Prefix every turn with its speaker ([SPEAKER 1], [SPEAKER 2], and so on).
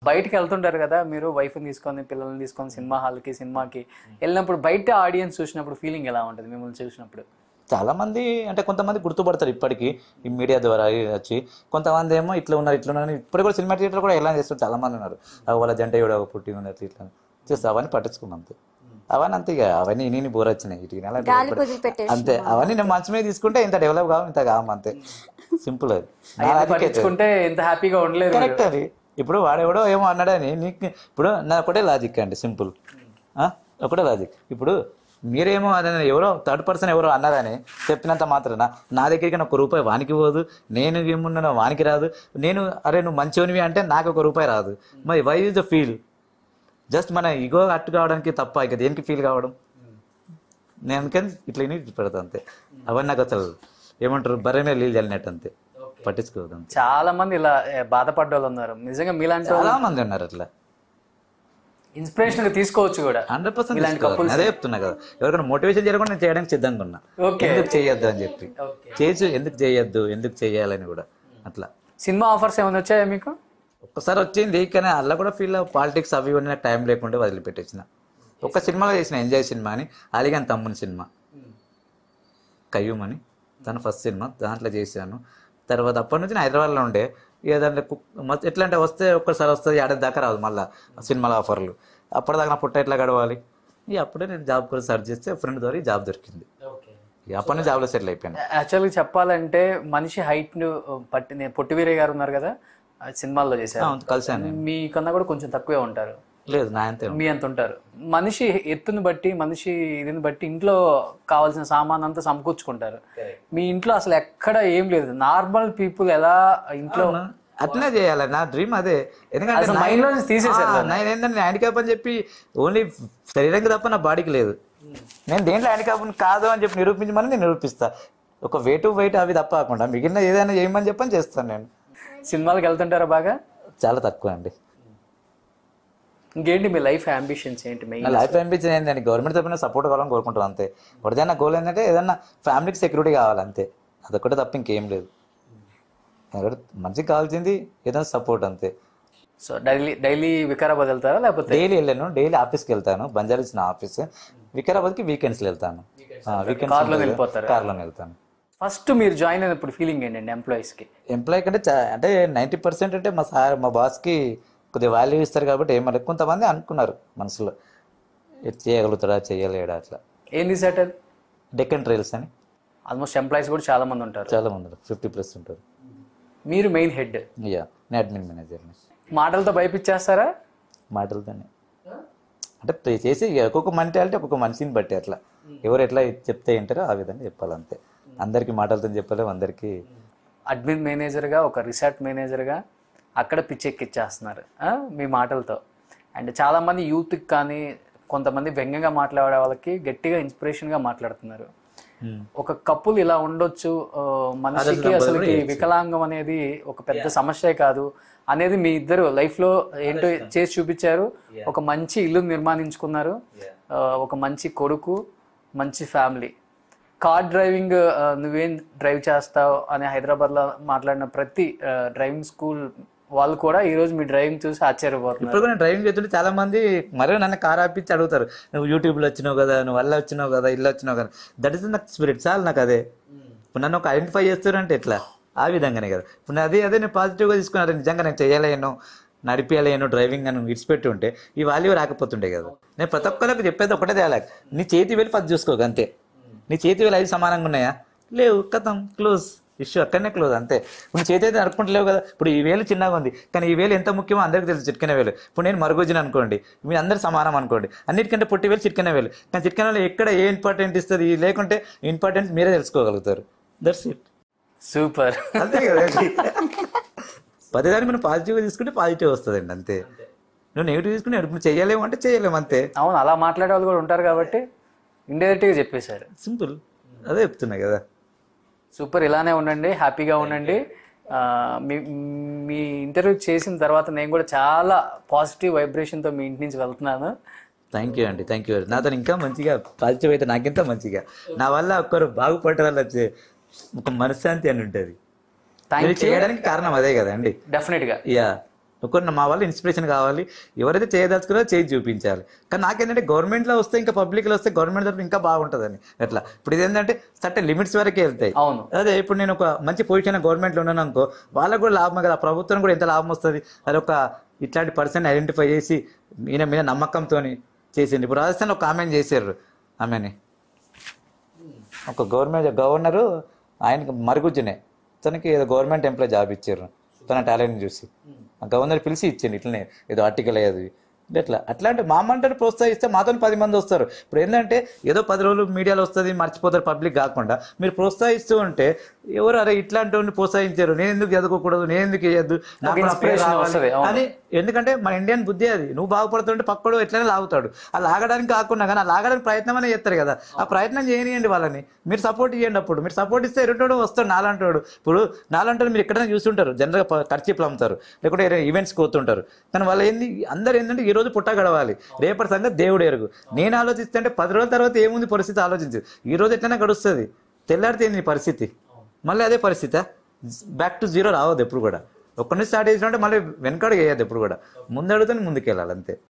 [SPEAKER 1] బయటకు వెళ్తుంటారు కదా మీరు వైఫ్ని తీసుకొని పిల్లల్ని తీసుకొని సినిమా హాల్కి సినిమాకి వెళ్ళినప్పుడు బయట ఆడియన్స్ చూసినప్పుడు ఫీలింగ్ ఎలా ఉంటుంది మిమ్మల్ని చూసినప్పుడు
[SPEAKER 2] చాలా మంది అంటే కొంతమంది గుర్తుపడతారు ఇప్పటికీ ఈ మీడియా ద్వారా వచ్చి కొంతమంది ఏమో ఇట్లా ఉన్నారు ఇట్లా ఉన్నారు ఇప్పుడు కూడా సినిమా థియేటర్ కూడా ఎలా చేస్తారు చాలా మంది ఉన్నారు ఆ వాళ్ళ జంట కూడా పుట్టి ఉన్నట్లు ఇట్లా చేస్తే అవన్నీ పట్టించుకున్నాం అంతే అవన్నీ అంతే ఇక అవన్నీ నేను బోర్ వచ్చినాయి ఇటు వినాలి, అటు
[SPEAKER 3] గాలి
[SPEAKER 2] వినాలి.
[SPEAKER 3] కుదిరి పెట్టేసి
[SPEAKER 2] అంతే అవన్నీ నేను మంచి మీద తీసుకుంటే ఇంత డెవలప్ కావాలి ఇంత కావం అంతే సింపుల్ అది నా
[SPEAKER 1] అవన్నీ
[SPEAKER 2] రాజకీయ
[SPEAKER 1] పట్టించుకుంటే ఇంత హ్యాపీగా ఉండలేదు మీరు.
[SPEAKER 2] కరెక్ట్ అది ఇప్పుడు వాడెవడో ఏమో అన్నాడని నీకు ఇప్పుడు నా ఒకటే లాజిక్ అండి సింపుల్ ఒకటే లాజిక్ ఇప్పుడు మీరేమో అదని ఎవరో థర్డ్ పర్సన్ ఎవరో అన్నారని చెప్పినంత మాత్రాన నా దగ్గరికి ఒక రూపాయి వానికి పోదు నేను ఏమున్నానో వానికి రాదు నేను అరే నువ్వు మంచివనివి అంటే నాకు ఒక రూపాయి రాదు మరి why is the feel just మన ఈగో అట్టు కావడానికి తప్ప ఇక దేనికి ఫీల్ కావడం నేను అందుకని ఇట్లా ఇని పెడతా అంతే అవన్నీ నాకు అసలు ఏమంటారు బర్రె మీద నీళ్ళు చల్లినట్టు అంతే పట్టించుకోవద్దు అంతే
[SPEAKER 1] చాలా మంది ఇలా ఏ, బాధపడ్డ వాళ్ళు ఉన్నారు నిజంగా మీలాంటి
[SPEAKER 2] చాలా మంది ఉన్నారు అట్లా
[SPEAKER 1] ఇన్స్పిరేషన్ తీసుకోవచ్చు కూడా
[SPEAKER 2] హండ్రెడ్ పర్సెంట్
[SPEAKER 1] ఇలాంటి couples-
[SPEAKER 2] అదే చెప్తున్నా కదా ఎవరికైనా మోటివేషన్ చేయకుండా నేను చేయడానికి సిద్ధంగా ఉన్నా
[SPEAKER 1] Okay.
[SPEAKER 2] ఎందుకు చేయొద్దు అని చెప్పి
[SPEAKER 1] Okay.
[SPEAKER 2] చేసి ఎందుకు చేయొద్దు ఎందుకు చేయాలని కూడా అట్లా
[SPEAKER 1] సినిమా ఆఫర్స్ ఏమైనా వచ్చాయా మీకు
[SPEAKER 2] ఒక్కసారి వచ్చింది కానీ అలా కూడా ఫీల్ పాలిటిక్స్ అవి ఇవన్నీ నాకు టైం లేకుండా వదిలిపెట్టేసిన ఒక్క సినిమాలో చేసిన ఎంజాయ్ సినిమా అని అలిగాన్ తమ్ముని సినిమా కయ్యూమ్ అని తన ఫస్ట్ సినిమా దాంట్లో చేశాను తర్వాత అప్పటి నుంచి నేను హైదరాబాద్లో ఉండే ఇక దాంట్లో కు- మొత్తం ఎట్లా అంటే వస్తే ఒక్కసారి వస్తుంది ఏడాది దాకా రాదు మళ్ళీ సినిమాల ఆఫర్లు అప్పటిదాకా నా పుట్ట ఎట్లా గడవాలి ఇక అప్పుడే నేను జాబ్ కోసం సర్చ్ చేస్తే ఫ్రెండ్ ద్వారా ఈ జాబ్ దొరికింది ఇక అప్పటి నుంచి జాబ్లో సెటిల్ అయిపోయాను
[SPEAKER 1] యాక్చువల్గా చెప్పాలంటే మనిషి హైట్ ను పట్టి నేను పొట్టివీరే గారు ఉన్నారు కదా ఆ సినిమాల్లో చేశారు
[SPEAKER 2] అవును, కలిశాను నేను.
[SPEAKER 1] మీకన్నా కూడా కొంచెం తక్కువే ఉంటారు
[SPEAKER 2] లేదు నా అంతే
[SPEAKER 1] మీ అంత ఉంటారు మనిషి ఎత్తుని బట్టి మనిషి ఇదిని బట్టి ఇంట్లో కావాల్సిన సామాన్ అంతా సమకూర్చుకుంటారు మీ ఇంట్లో అసలు ఎక్కడ ఏం లేదు నార్మల్ పీపుల్ ఎలా ఇంట్లో
[SPEAKER 2] అట్లనే చేయాలి నా డ్రీమ్ అదే ఎందుకంటే
[SPEAKER 1] అసలు
[SPEAKER 2] నా-
[SPEAKER 1] mind లో నుంచి తీసేశారు
[SPEAKER 2] ఆ, నేను ఏంటంటే హ్యాండిక్యాప్ అని చెప్పి ఓన్లీ శరీరానికి తప్ప నా బాడీకి లేదు నేను దేంట్లో హ్యాండిక్యాప్ కాదు అని చెప్పి నిరూపించమని నేను నిరూపిస్తా ఒక వెయిట్ వెయిట్ అవి తప్ప కాకుండా మిగిలిన ఏదైనా చేయమని చెప్పని చేస్తాను నేను
[SPEAKER 1] సినిమాలకు వెళ్తుంటారా బాగా
[SPEAKER 2] చాలా తక్కువ అండి
[SPEAKER 1] ఇంకేంటి మీ లైఫ్ అంబిషన్స్ ఏంటి మెయిన్
[SPEAKER 2] నా లైఫ్ అనిపించింది ఏంటంటే గవర్నమెంట్ తరపున సపోర్ట్ కావాలని కోరుకుంటాను అంతే ఒకటిదైనా గోల్ ఏంటంటే ఏదైనా ఫ్యామిలీకి సెక్యూరిటీ కావాలి అంతే అదొకటే తప్ప ఇంకేం లేదు ఎవరు మంచిగా కావాల్సింది ఏదైనా సపోర్ట్ అంతే
[SPEAKER 1] సో డైలీ డైలీ వికారాబాద్ వెళ్తారా లేకపోతే
[SPEAKER 2] డైలీ వెళ్ళాను డైలీ ఆఫీస్కి వెళ్తాను బంజారా ఇచ్చిన ఆఫీస్ వికారాబాద్కి వీకెండ్స్లో వెళ్తాను
[SPEAKER 1] కార్లో వెళ్ళిపోతారా?
[SPEAKER 2] కార్లో వెళ్తాను
[SPEAKER 1] ఫస్ట్ మీరు జాయిన్ అయినప్పుడు ఫీలింగ్ ఏంటండి ఎంప్లాయీస్ కి
[SPEAKER 2] ఎంప్లాయీ కంటే చా- అంటే నైంటీ పర్సెంట్ అంటే మా సార్ మా బాస్కి కొద్దిగా వాల్యూ ఇస్తారు కాబట్టి ఏమన్నా కొంతమంది అనుకున్నారు మనసులో ఇది చేయగలుగుతాడా చేయలేడా అట్లా
[SPEAKER 1] ఏం తీసేటారు
[SPEAKER 2] డెక్కన్ ట్రైల్స్ అని
[SPEAKER 1] ఆల్మోస్ట్ ఎంప్లాయీస్ కూడా చాలా మంది ఉంటారు
[SPEAKER 2] చాలా మంది ఉన్నారు ఫిఫ్టీ ప్లస్ ఉంటారు
[SPEAKER 1] మీరు మెయిన్ హెడ్
[SPEAKER 2] ఇయ్యా నేను అడ్మిన్ మేనేజర్ని
[SPEAKER 1] మాటలతో భయపిచ్చేస్తారా
[SPEAKER 2] మాటలతోనే అంటే ప్రే- చేసి ఇక ఒక్కొక్క మెంటాలిటీ ఒక్కొక్క మనిషిని బట్టి అట్లా ఎవరు ఎట్లా చెప్తే ఏంటారో ఆ విధంగా చెప్పాలి అంతే అందరికీ మాటలతో చెప్పలేము అందరికీ
[SPEAKER 1] అడ్మిన్ మేనేజర్గా ఒక రిసార్ట్ మేనేజర్గా అక్కడ పిచ్చెక్కిచ్చేస్తున్నారు ఆ? మీ మాటలతో అండ్ చాలామంది యూత్కి కానీ కొంతమంది వ్యంగ్యంగా మాట్లాడే వాళ్ళకి గట్టిగా ఇన్స్పిరేషన్గా మాట్లాడుతున్నారు ఒక కప్పులు ఇలా ఉండొచ్చు ఆ, మనిషికి అసలు వికలాంగం అనేది ఒక పెద్ద సమస్యే కాదు అనేది మీ ఇద్దరు లైఫ్ లో ఏంటో చేసి చూపించారు ఒక మంచి ఇల్లు నిర్మాణించుకున్నారు ఆ, ఒక మంచి కొడుకు మంచి ఫ్యామిలీ కార్ డ్రైవింగ్ ఆ, నువ్వేం డ్రైవ్ చేస్తావు అని హైదరాబాద్ లో మాట్లాడిన ప్రతి ఆ, డ్రైవింగ్ స్కూల్ వాళ్ళు కూడా ఈ రోజు మీ డ్రైవింగ్ చూసి ఆశ్చర్యపోతున్నారు
[SPEAKER 2] ఇప్పుడు కూడా డ్రైవింగ్ చేస్తుంటే చాలా మంది మరో నన్ను కార్ ఆపించి అడుగుతారు నువ్వు యూట్యూబ్లో వచ్చినావు కదా నువ్వు అల్ల వచ్చినావు కదా ఇల్లు వచ్చినావు కదా దట్ ఇస్ నాకు స్పిరిట్ చాలు నాకు అదే ఇప్పుడు నన్ను ఒక ఐడెంటిఫై చేస్తారంటే ఎట్లా ఆ విధంగానే కదా ఇప్పుడు అదే అదే నేను పాజిటివ్గా తీసుకున్నాను నిజంగా నేను చేయలేను నడిపించలేను డ్రైవింగ్ అని విడిచిపెట్టి ఉంటే ఈ వాల్యూ రాకపోతుండే కదా నేను ప్రతి ఒక్కరికి చెప్పేది ఒకటే తేలా నీ చేతి వెళ్ళి ఫస్ట్ చూసుకోక అంతే నీ చేతి వేలు ఐదు సమానంగా ఉన్నాయా లేవు కథం క్లోజ్ ఇష్యూ అక్కడనే క్లోజ్ అంతే ఇప్పుడు నీ చేతి అయితే నడుపుకుంటలేవు కదా ఇప్పుడు ఈ వేలు చిన్నగా ఉంది కానీ ఈ వేలు ఎంత ముఖ్యమో అందరికీ తెలుసు చిట్కన వేలు ఇప్పుడు నేను మరుగుజ్జున అనుకోండి మీ అందరు సమానం అనుకోండి అన్నిటికంటే పుట్టి వేలు చిట్కన వేలు కానీ చిట్కన వేలు ఎక్కడ ఏ ఇంపార్టెంట్ ఇస్తుంది లేకుంటే ఇంపార్టెంట్ మీరే తెలుసుకోగలుగుతారు దట్స్ ఇట్
[SPEAKER 1] సూపర్
[SPEAKER 2] అంతే కదండి పదేదాన్ని మనం పాజిటివ్గా తీసుకుంటే పాజిటివ్ వస్తుందండి అంతే నువ్వు నెగిటివ్ తీసుకుని ఇప్పుడు చేయలేము అంటే చేయలేము అంతే
[SPEAKER 1] అవును అలా మాట్లాడే వాళ్ళు కూడా ఉంటారు కాబట్టి ఇండైరెక్ట్గా చెప్పేశారు
[SPEAKER 2] సింపుల్ అదే చెప్తున్నా కదా
[SPEAKER 1] సూపర్ ఇలానే ఉండండి హ్యాపీగా ఉండండి ఆ, మీ మీ ఇంటర్వ్యూ చేసిన తర్వాత నేను కూడా చాలా పాజిటివ్ వైబ్రేషన్తో మీ ఇంటి నుంచి వెళ్తున్నాను
[SPEAKER 2] థ్యాంక్ యూ అండి థ్యాంక్ యూ నాతో ఇంకా మంచిగా పాజిటివ్ అయితే నాకింత మంచిగా నా వల్ల ఒక్కరు బాగుపడటం వచ్చే ఒక మనశ్శాంతి అని ఉంటుంది
[SPEAKER 1] థ్యాంక్
[SPEAKER 2] మీరు చేయడానికి కారణం అదే కదండి
[SPEAKER 1] డెఫినెట్గా
[SPEAKER 2] యా ఒకరు మా వాళ్ళు ఇన్స్పిరేషన్ కావాలి ఎవరైతే చేయదలుచుకున్నారో చేసి చూపించాలి కానీ నాకేంటంటే గవర్నమెంట్లో వస్తే ఇంకా పబ్లిక్లో వస్తే గవర్నమెంట్ తరఫున ఇంకా బాగుంటుందని ఎట్లా ఇప్పుడు ఇది ఏంటంటే సర్టెన్ లిమిట్స్ వరకే వెళ్తాయి
[SPEAKER 1] అవును
[SPEAKER 2] అదే ఇప్పుడు నేను ఒక మంచి పొజిషన్ గవర్నమెంట్లో ఉన్నాను అనుకో వాళ్ళకు కూడా లాభం కదా ప్రభుత్వం కూడా ఎంత లాభం వస్తుంది అది ఒక ఇట్లాంటి పర్సన్ ఐడెంటిఫై చేసి ఈయన మీద నమ్మకంతో చేసింది ఇప్పుడు రాజస్థాన్ ఒక ఆమెను చేశారు ఆమెని ఒక గవర్నమెంట్ గవర్నరు ఆయనకి మరుగుజ్జునే తనకి ఏదో గవర్నమెంట్ ఎంప్లాయ్ జాబ్ ఇచ్చారు తన టాలెంట్ చూసి ఆ గవర్నర్ పిలిచి ఇచ్చింది ఇట్లనే ఏదో ఆర్టికల్ అయ్యేది ఇట్లా అట్లాంటి మా మంటని ప్రోత్సహిస్తే మాతో పది మంది వస్తారు ఇప్పుడు ఏంటంటే ఏదో పది రోజులు మీడియాలో వస్తుంది మర్చిపోతారు పబ్లిక్ కాకుండా మీరు ప్రోత్సహిస్తూ ఉంటే ఎవరు అరే ఇట్లాంటి వాడిని ప్రోత్సహించారు నేను ఎందుకు చదువుకోకూడదు నేను ఎందుకు చేయొద్దు నాకు కూడా పేరు
[SPEAKER 1] inspiration
[SPEAKER 2] రావాలి.
[SPEAKER 1] వస్తది, అవును.
[SPEAKER 2] అని ఎందుకంటే మన ఇండియన్ బుద్ధి అది నువ్వు బాగుపడుతుంటే పక్కడు ఎట్లనే లాగుతాడు ఆ లాగడానికి కాకుండా కానీ ఆ లాగడానికి ప్రయత్నం అనే చేస్తారు కదా ఆ ప్రయత్నం చేయనియండి వాళ్ళని మీరు సపోర్ట్ చేయండి అప్పుడు మీరు సపోర్ట్ ఇస్తే ఎరుటోడు వస్తాడు నాలంటాడు ఇప్పుడు నాలంటాడు మీరు ఎక్కడైనా చూస్తుంటారు జనరల్గా ఖర్చీపులు అమ్ముతారు లేకుంటే ఈవెంట్స్కి పోతుంటారు కానీ వాళ్ళు ఏంది అందరు ఏంటంటే ఈ రోజు పుట్ట గడవాలి రేపటి సంగతి దేవుడు ఎరుగు నేను ఆలోచిస్తుంటే పది రోజుల తర్వాత ఏముంది పరిస్థితి ఆలోచించదు ఈ రోజు ఎట్లైనా గడుస్తుంది తెల్లారితే ఏంది నీ పరిస్థితి మళ్ళీ అదే పరిస్థితి బ్యాక్ టు జీరో రావద్దు ఎప్పుడు కూడా ఒక్కడి నుంచి స్టార్ట్ చేసినట్టే మళ్ళీ వెనకడుగు వేయద్దు ఎప్పుడు కూడా ముందడుగుతానే ముందుకు వెళ్ళాలి అంతే